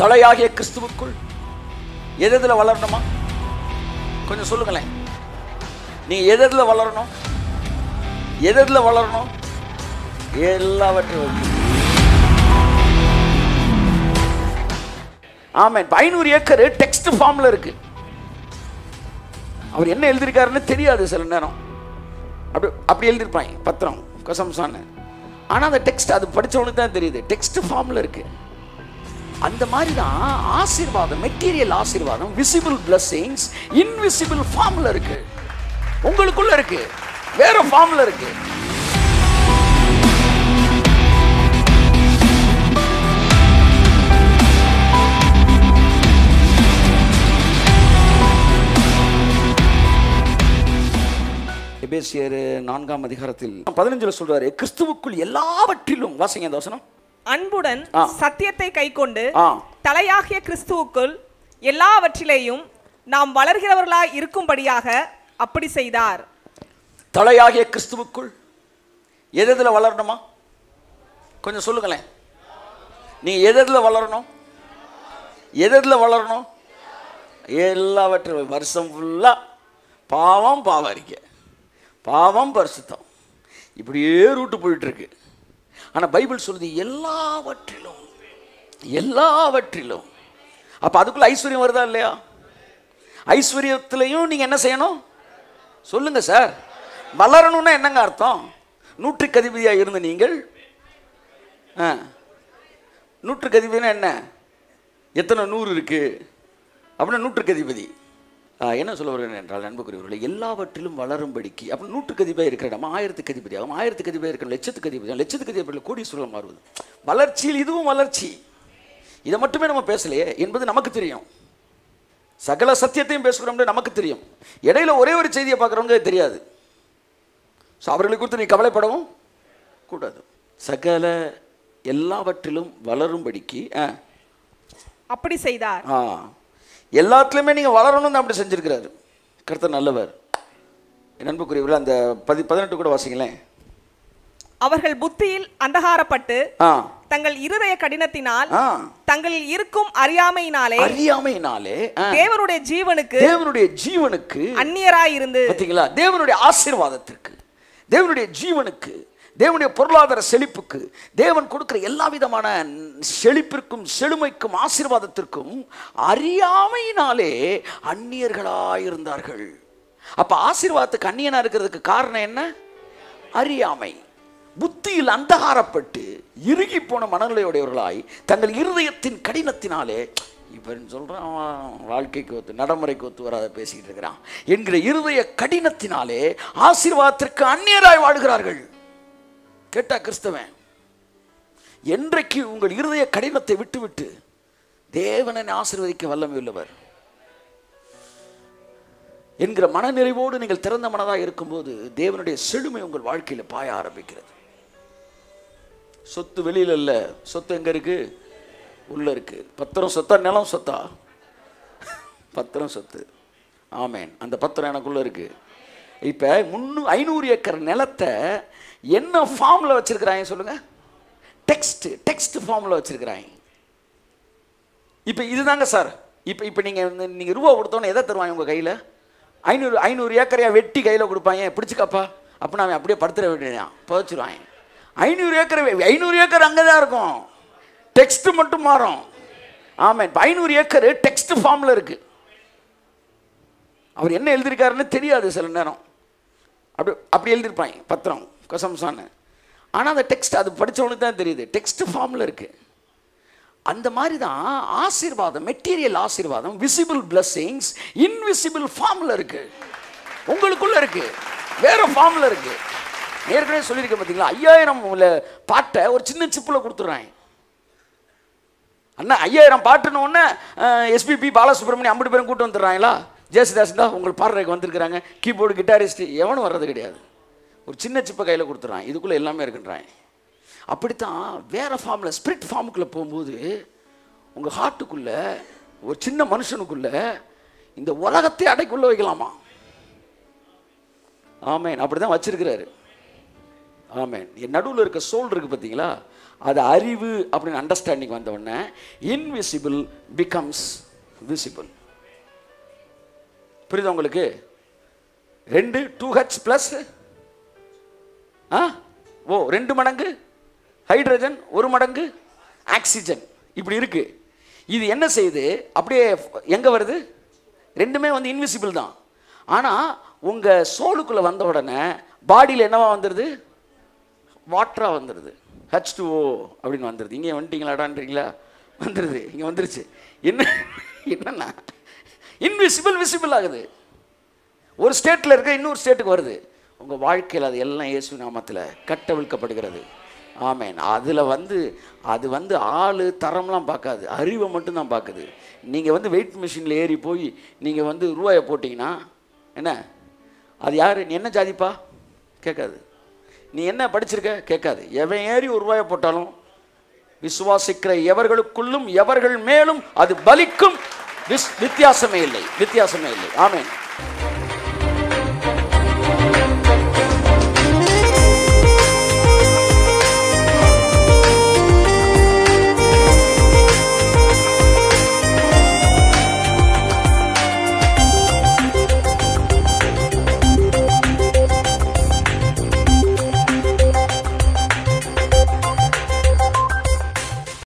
தலையாகிய கிறிஸ்துவுக்குள் எதுல வளரணுமா கொஞ்சம் சொல்லுங்களேன் நீ எதுல வளரணும் எதுல வளரணும் எல்லாவற்றையும் ஆமா இப்ப ஐநூறு ஏக்கர் டெக்ஸ்ட் ஃபார்ம்ல இருக்கு அவர் என்ன எழுதியிருக்காருன்னு தெரியாது சில நேரம் அப்படி அப்படி எழுதியிருப்பாங்க பத்திரம் கசம்சான்னு ஆனால் அந்த டெக்ஸ்ட் அது படிச்சவனுக்கு தான் தெரியுது டெக்ஸ்ட் ஃபார்மில் இருக்கு அந்த மாதிரி தான் ஆசீர்வாதம் மெட்டீரியல் ஆசீர்வாதம் விசிபிள் பிளஸ்ஸிங்ஸ் இன்விசிபிள் ஃபார்மில் இருக்கு உங்களுக்குள்ள இருக்கு வேற ஃபார்மில் இருக்கு எபேசியர் நான்காம் அதிகாரத்தில் பதினஞ்சுல சொல்றாரு கிறிஸ்துவுக்குள் எல்லாவற்றிலும் வாசிங்க அந்த வசனம் அன்புடன் ஆ. சத்தியத்தை கைக்கொண்டு ஆ. தலையாகிய தலையாகிய கிறிஸ்துவுக்குள் எல்லாவற்றிலேயும் நாம் வளர்கிறவர்களாய் இருக்கும்படியாக அப்படி செய்தார் தலையாகிய கிறிஸ்துவுக்குள் எதுல வளரணுமா கொஞ்சம் சொல்லுங்களேன் நீ எதுல வளரணும் எதுல வளரணும் எல்லாவற்றையும் வருஷம் ஃபுல்லா பாவம் பாவம் அறிக்கை பாவம் பரிசுத்தம் இப்படியே ரூட்டு போயிட்டு இருக்கு ஆனா பைபிள் சொல்லுது எல்லாவற்றிலும் எல்லாவற்றிலும் அப்ப அதுக்குள்ள ஐஸ்வர்யம் வருதா இல்லையா ஐஸ்வர்யத்திலையும் நீங்க என்ன செய்யணும் சொல்லுங்க சார் வளரணும்னா என்னங்க அர்த்தம் நூற்றுக்கு அதிபதியாக இருந்த நீங்கள் ஆ நூற்றுக்கு அதிபதினா என்ன எத்தனை நூறு இருக்கு அப்படின்னா நூற்றுக்கு அதிபதி ஆ, என்ன சொல்ல வருகிறேன் என்றால் நண்புக்குரியவர்களே எல்லாவற்றிலும் வளரும்படிக்கு அப்போ நூற்றுக்கு அதிபதியாக இருக்கிற இடம் ஆயிரத்துக்கு அதிபதி ஆகும் ஆயிரத்துக்கு அதிபதியாக இருக்கிற லட்சத்துக்கு அதிபதி ஆகும். லட்சத்துக்கு அதிபதி கோடீஸ்வரம் மாறுவது வளர்ச்சியில் இதுவும் வளர்ச்சி இதை மட்டுமே நம்ம பேசலையே என்பது நமக்கு தெரியும் சகல சத்தியத்தையும் பேசுகிறோம்னு நமக்கு தெரியும் இடையில ஒரே ஒரு செய்தியை பார்க்குறவங்க தெரியாது ஸோ அவர்களை குறித்து நீ கவலைப்படவும் கூடாது சகல எல்லாவற்றிலும் வளரும்படிக்கு ஆ, அப்படி செய்தார் ஆ எல்லாத்துலேயுமே நீங்கள் வளரணும்னு அப்படி செஞ்சிருக்கிறாரு கர்த்தர் நல்லவர் என் அன்புக்குரியவர்கள் அந்த பதி பதினெட்டு கூட வாசிங்களேன் அவர்கள் புத்தியில் அந்தகாரப்பட்டு ஆ தங்கள் இருதய கடினத்தினால் ஆ தங்களில் இருக்கும் அறியாமையினாலே அறியாமையினாலே ஆ, தேவனுடைய ஜீவனுக்கு தேவனுடைய ஜீவனுக்கு அந்நியராய் இருந்து பார்த்தீங்களா தேவனுடைய ஆசீர்வாதத்திற்கு தேவனுடைய ஜீவனுக்கு தேவனுடைய பொருளாதார செழிப்புக்கு தேவன் கொடுக்கிற எல்லா விதமான செழிப்பிற்கும் செழுமைக்கும் ஆசீர்வாதத்திற்கும் அறியாமையினாலே அந்நியர்களாயிருந்தார்கள் அப்ப ஆசீர்வாதத்துக்கு அந்நியனா இருக்கிறதுக்கு காரணம் என்ன அறியாமை புத்தியில் அந்தகாரப்பட்டு இறுகி போன மனநிலையுடையவர்களாய் தங்கள் இருதயத்தின் கடினத்தினாலே இவன் சொல்றான் அவன் வாழ்க்கைக்கு ஒத்து நடைமுறைக்கு ஒத்து வராத பேசிக்கிட்டு இருக்கிறான் என்கிற இருதய கடினத்தினாலே ஆசீர்வாதத்திற்கு அந்நியராய் வாழ்கிறார்கள் கேட்டா கிறிஸ்தவன் என்றைக்கு உங்கள் இருதய கடினத்தை விட்டுவிட்டு தேவனை ஆசீர்வதிக்க வல்லமை உள்ளவர் என்கிற மனநிறைவோடு நீங்கள் திறந்த மனதாக இருக்கும்போது தேவனுடைய செழுமை உங்கள் வாழ்க்கையில் பாய ஆரம்பிக்கிறது சொத்து வெளியில இல்ல சொத்து எங்க இருக்கு உள்ள இருக்கு பத்திரம் சொத்தா நிலம் சொத்தா பத்திரம் சொத்து ஆமேன் அந்த பத்திரம் எனக்குள்ள இருக்கு இப்ப முன்னூ ஐநூறு ஏக்கர் நிலத்தை என்ன ஃபார்ம்ல வச்சிருக்கிறாங்க சொல்லுங்க டெக்ஸ்ட் டெக்ஸ்ட் ஃபார்ம்ல வச்சிருக்கிறாங்க இப்போ இதுதாங்க சார் இப்போ இப்போ நீங்கள் நீங்கள் ரூபா கொடுத்தோன்னே எதை தருவாங்க உங்கள் கையில் ஐநூறு ஐநூறு ஏக்கரையா வெட்டி கையில் கொடுப்பாங்க பிடிச்சிக்கப்பா அப்போ நான் அப்படியே படுத்துற வேண்டியதான் புதைச்சிருவாங்க ஐநூறு ஏக்கர் ஐநூறு ஏக்கர் அங்கே தான் இருக்கும் டெக்ஸ்ட் மட்டும் மாறும் ஆமாம் இப்போ ஐநூறு ஏக்கர் டெக்ஸ்ட் ஃபார்மில் இருக்குது அவர் என்ன எழுதியிருக்காருன்னு தெரியாது சில நேரம் அப்படி அப்படி எழுதியிருப்பாங்க பத்திரம் கசம்சான்னு ஆனால் அந்த டெக்ஸ்ட் அது படிச்சவனுக்கு தான் தெரியுது டெக்ஸ்ட் ஃபார்மில் இருக்குது அந்த மாதிரி தான் ஆசீர்வாதம் மெட்டீரியல் ஆசீர்வாதம் விசிபிள் பிளஸ்ஸிங்ஸ் இன்விசிபிள் ஃபார்மில் இருக்கு உங்களுக்குள்ள இருக்கு வேற ஃபார்மில் இருக்கு ஏற்கனவே சொல்லியிருக்கேன் பார்த்தீங்களா ஐயாயிரம் உள்ள பாட்டை ஒரு சின்ன சிப்பில் கொடுத்துட்றாங்க அண்ணா ஐயாயிரம் பாட்டுன்னு ஒன்று எஸ்பிபி பாலசுப்ரமணியம் ஐம்பது பேரும் கூட்டு வந்துடுறாங்களா ஜேசுதாஸ் தான் உங்கள் பாடுறதுக்கு வந்திருக்கிறாங்க கீபோர்டு கிட்டாரிஸ்ட் எவனும் வர்றது கிடையாது ஒரு சின்ன சிப்பை கையில் கொடுத்துட்றான் இதுக்குள்ளே எல்லாமே இருக்குன்றாங்க அப்படித்தான் வேற ஃபார்மில் ஸ்பிரிட் ஃபார்முக்குள்ளே போகும்போது உங்கள் ஹார்ட்டுக்குள்ள ஒரு சின்ன மனுஷனுக்குள்ள இந்த உலகத்தை அடைக்குள்ள வைக்கலாமா ஆமேன் அப்படி தான் வச்சிருக்கிறாரு ஆமென் என் நடுவில் இருக்க சோல் இருக்கு பார்த்தீங்களா அது அறிவு அப்படின்னு அண்டர்ஸ்டாண்டிங் வந்த உடனே இன்விசிபிள் பிகம்ஸ் விசிபிள் புரியுதா உங்களுக்கு ரெண்டு டூ ஹெச் ப்ளஸ் ஆ ஓ ரெண்டு மடங்கு ஹைட்ரஜன் ஒரு மடங்கு ஆக்சிஜன் இப்படி இருக்கு இது என்ன செய்யுது அப்படியே எங்கே வருது ரெண்டுமே வந்து இன்விசிபிள் தான் ஆனால் உங்கள் சோலுக்குள்ளே வந்த உடனே பாடியில் என்னவா வந்துடுது வாட்டராக வந்துடுது ஹச் டூ ஓ அப்படின்னு வந்துடுது இங்கே வந்துட்டீங்களாடான்றீங்களா வந்துடுது இங்கே வந்துருச்சு என்ன என்னன்னா இன்விசிபிள் விசிபிள் ஆகுது ஒரு ஸ்டேட்டில் இருக்க இன்னொரு ஸ்டேட்டுக்கு வருது உங்கள் வாழ்க்கையில் அது எல்லாம் இயேசு நாமத்தில் கட்டவிழ்க்கப்படுகிறது ஆமேன் அதில் வந்து அது வந்து ஆள் தரம்லாம் பார்க்காது அறிவை மட்டும்தான் பார்க்குது நீங்கள் வந்து வெயிட் மிஷினில் ஏறி போய் நீங்கள் வந்து ரூபாயை போட்டிங்கன்னா என்ன அது யார் நீ என்ன ஜாதிப்பா கேட்காது நீ என்ன படிச்சிருக்க கேட்காது எவன் ஏறி ஒரு ரூபாயை போட்டாலும் விசுவாசிக்கிற எவர்களுக்குள்ளும் எவர்கள் மேலும் அது பலிக்கும் விஸ் வித்தியாசமே இல்லை வித்தியாசமே இல்லை ஆமென்